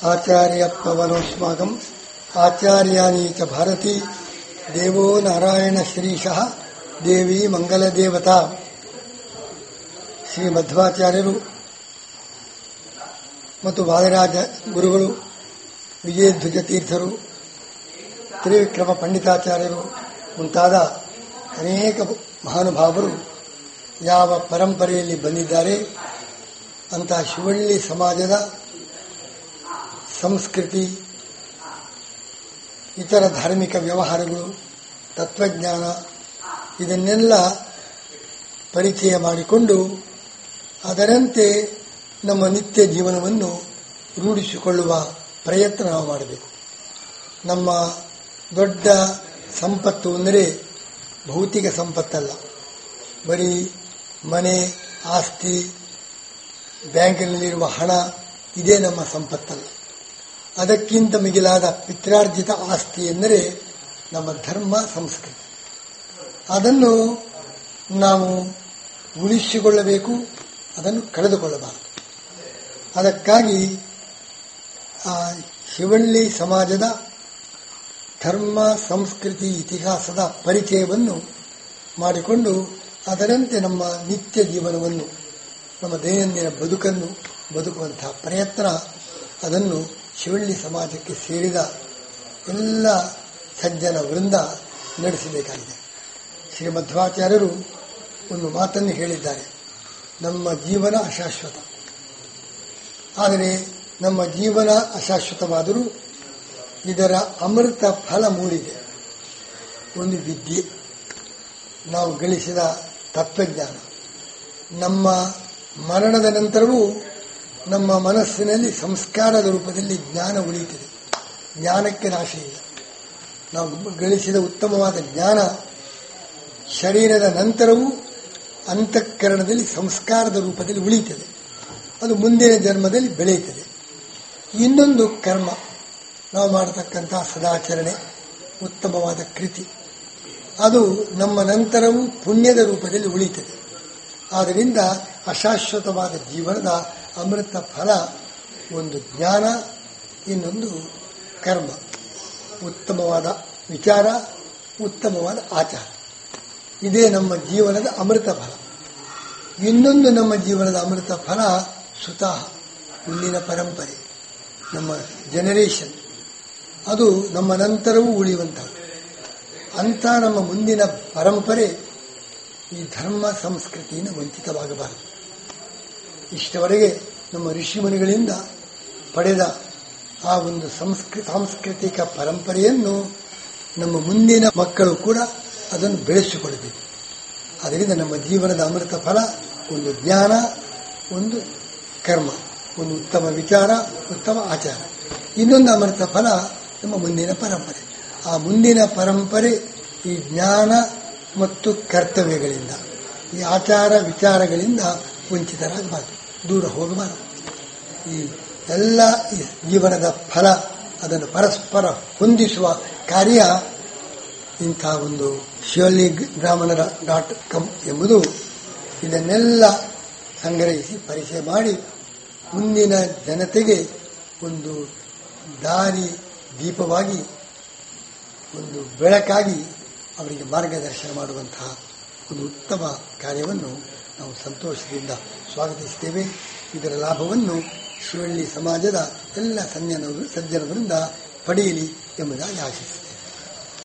आचार्यपवनोऽस्माकम् आचार्याणी च भारती देवो नारायणश्रीशः ದೇವಿ ಮಂಗಲದೇವತಾ ಶ್ರೀ ಮಧ್ವಾಚಾರ್ಯರು ಮತ್ತು ವಾದರಾಜ ಗುರುಗಳು ವಿಜಯಧ್ವಜ ತೀರ್ಥರು ತ್ರಿವಿಕ್ರಮ ಪಂಡಿತಾಚಾರ್ಯರು ಮುಂತಾದ ಅನೇಕ ಮಹಾನುಭಾವರು ಯಾವ ಪರಂಪರೆಯಲ್ಲಿ ಬಂದಿದ್ದಾರೆ ಅಂತ ಶಿವಳ್ಳಿ ಸಮಾಜದ ಸಂಸ್ಕೃತಿ ಇತರ ಧಾರ್ಮಿಕ ವ್ಯವಹಾರಗಳು ತತ್ವಜ್ಞಾನ ಇದನ್ನೆಲ್ಲ ಪರಿಚಯ ಮಾಡಿಕೊಂಡು ಅದರಂತೆ ನಮ್ಮ ನಿತ್ಯ ಜೀವನವನ್ನು ರೂಢಿಸಿಕೊಳ್ಳುವ ಪ್ರಯತ್ನ ನಾವು ಮಾಡಬೇಕು ನಮ್ಮ ದೊಡ್ಡ ಸಂಪತ್ತು ಅಂದರೆ ಭೌತಿಕ ಸಂಪತ್ತಲ್ಲ ಬರೀ ಮನೆ ಆಸ್ತಿ ಬ್ಯಾಂಕಿನಲ್ಲಿರುವ ಹಣ ಇದೇ ನಮ್ಮ ಸಂಪತ್ತಲ್ಲ ಅದಕ್ಕಿಂತ ಮಿಗಿಲಾದ ಪಿತ್ರಾರ್ಜಿತ ಆಸ್ತಿ ಎಂದರೆ ನಮ್ಮ ಧರ್ಮ ಸಂಸ್ಕೃತಿ ಅದನ್ನು ನಾವು ಉಳಿಸಿಕೊಳ್ಳಬೇಕು ಅದನ್ನು ಕಳೆದುಕೊಳ್ಳಬಾರದು ಅದಕ್ಕಾಗಿ ಆ ಶಿವಳ್ಳಿ ಸಮಾಜದ ಧರ್ಮ ಸಂಸ್ಕೃತಿ ಇತಿಹಾಸದ ಪರಿಚಯವನ್ನು ಮಾಡಿಕೊಂಡು ಅದರಂತೆ ನಮ್ಮ ನಿತ್ಯ ಜೀವನವನ್ನು ನಮ್ಮ ದೈನಂದಿನ ಬದುಕನ್ನು ಬದುಕುವಂತಹ ಪ್ರಯತ್ನ ಅದನ್ನು ಶಿವಳ್ಳಿ ಸಮಾಜಕ್ಕೆ ಸೇರಿದ ಎಲ್ಲ ಸಜ್ಜನ ವೃಂದ ನಡೆಸಬೇಕಾಗಿದೆ ಶ್ರೀ ಮಧ್ವಾಚಾರ್ಯರು ಒಂದು ಮಾತನ್ನು ಹೇಳಿದ್ದಾರೆ ನಮ್ಮ ಜೀವನ ಅಶಾಶ್ವತ ಆದರೆ ನಮ್ಮ ಜೀವನ ಅಶಾಶ್ವತವಾದರೂ ಇದರ ಅಮೃತ ಫಲ ಮೂಡಿದೆ ಒಂದು ವಿದ್ಯೆ ನಾವು ಗಳಿಸಿದ ತತ್ವಜ್ಞಾನ ನಮ್ಮ ಮರಣದ ನಂತರವೂ ನಮ್ಮ ಮನಸ್ಸಿನಲ್ಲಿ ಸಂಸ್ಕಾರದ ರೂಪದಲ್ಲಿ ಜ್ಞಾನ ಉಳಿಯುತ್ತದೆ ಜ್ಞಾನಕ್ಕೆ ನಾಶ ಇಲ್ಲ ನಾವು ಗಳಿಸಿದ ಉತ್ತಮವಾದ ಜ್ಞಾನ ಶರೀರದ ನಂತರವೂ ಅಂತಃಕರಣದಲ್ಲಿ ಸಂಸ್ಕಾರದ ರೂಪದಲ್ಲಿ ಉಳಿಯುತ್ತದೆ ಅದು ಮುಂದಿನ ಜನ್ಮದಲ್ಲಿ ಬೆಳೆಯುತ್ತದೆ ಇನ್ನೊಂದು ಕರ್ಮ ನಾವು ಮಾಡತಕ್ಕಂತಹ ಸದಾಚರಣೆ ಉತ್ತಮವಾದ ಕೃತಿ ಅದು ನಮ್ಮ ನಂತರವೂ ಪುಣ್ಯದ ರೂಪದಲ್ಲಿ ಉಳಿಯುತ್ತದೆ ಆದ್ದರಿಂದ ಅಶಾಶ್ವತವಾದ ಜೀವನದ ಅಮೃತ ಫಲ ಒಂದು ಜ್ಞಾನ ಇನ್ನೊಂದು ಕರ್ಮ ಉತ್ತಮವಾದ ವಿಚಾರ ಉತ್ತಮವಾದ ಆಚಾರ ಇದೇ ನಮ್ಮ ಜೀವನದ ಅಮೃತ ಫಲ ಇನ್ನೊಂದು ನಮ್ಮ ಜೀವನದ ಅಮೃತ ಫಲ ಸುತಃ ಮುಂದಿನ ಪರಂಪರೆ ನಮ್ಮ ಜನರೇಷನ್ ಅದು ನಮ್ಮ ನಂತರವೂ ಉಳಿಯುವಂಥದ್ದು ಅಂಥ ನಮ್ಮ ಮುಂದಿನ ಪರಂಪರೆ ಈ ಧರ್ಮ ಸಂಸ್ಕೃತಿಯಿಂದ ವಂಚಿತವಾಗಬಾರದು ಇಷ್ಟವರೆಗೆ ನಮ್ಮ ಋಷಿಮುನಿಗಳಿಂದ ಪಡೆದ ಆ ಒಂದು ಸಂಸ್ಕೃ ಸಾಂಸ್ಕೃತಿಕ ಪರಂಪರೆಯನ್ನು ನಮ್ಮ ಮುಂದಿನ ಮಕ್ಕಳು ಕೂಡ ಅದನ್ನು ಬೆಳೆಸಿಕೊಳ್ಳಬೇಕು ಅದರಿಂದ ನಮ್ಮ ಜೀವನದ ಅಮೃತ ಫಲ ಒಂದು ಜ್ಞಾನ ಒಂದು ಕರ್ಮ ಒಂದು ಉತ್ತಮ ವಿಚಾರ ಉತ್ತಮ ಆಚಾರ ಇನ್ನೊಂದು ಅಮೃತ ಫಲ ನಮ್ಮ ಮುಂದಿನ ಪರಂಪರೆ ಆ ಮುಂದಿನ ಪರಂಪರೆ ಈ ಜ್ಞಾನ ಮತ್ತು ಕರ್ತವ್ಯಗಳಿಂದ ಈ ಆಚಾರ ವಿಚಾರಗಳಿಂದ ವಂಚಿತರಾಗಬಾರದು ದೂರ ಹೋಗಬಾರದು ಈ ಎಲ್ಲ ಈ ಜೀವನದ ಫಲ ಅದನ್ನು ಪರಸ್ಪರ ಹೊಂದಿಸುವ ಕಾರ್ಯ ಇಂಥ ಒಂದು ಶಿವಲ್ಲಿ ಬ್ರಾಹ್ಮಣರ ಡಾಟ್ ಕಾಮ್ ಎಂಬುದು ಇದನ್ನೆಲ್ಲ ಸಂಗ್ರಹಿಸಿ ಪರಿಚಯ ಮಾಡಿ ಮುಂದಿನ ಜನತೆಗೆ ಒಂದು ದಾರಿ ದೀಪವಾಗಿ ಒಂದು ಬೆಳಕಾಗಿ ಅವರಿಗೆ ಮಾರ್ಗದರ್ಶನ ಮಾಡುವಂತಹ ಒಂದು ಉತ್ತಮ ಕಾರ್ಯವನ್ನು ನಾವು ಸಂತೋಷದಿಂದ ಸ್ವಾಗತಿಸುತ್ತೇವೆ ಇದರ ಲಾಭವನ್ನು ಶಿವಳ್ಳಿ ಸಮಾಜದ ಎಲ್ಲ ಸಜ್ಜನರು ಸಜ್ಜನರಿಂದ ಪಡೆಯಲಿ ಎಂಬುದಾಗಿ ಆಶಿಸುತ್ತೇವೆ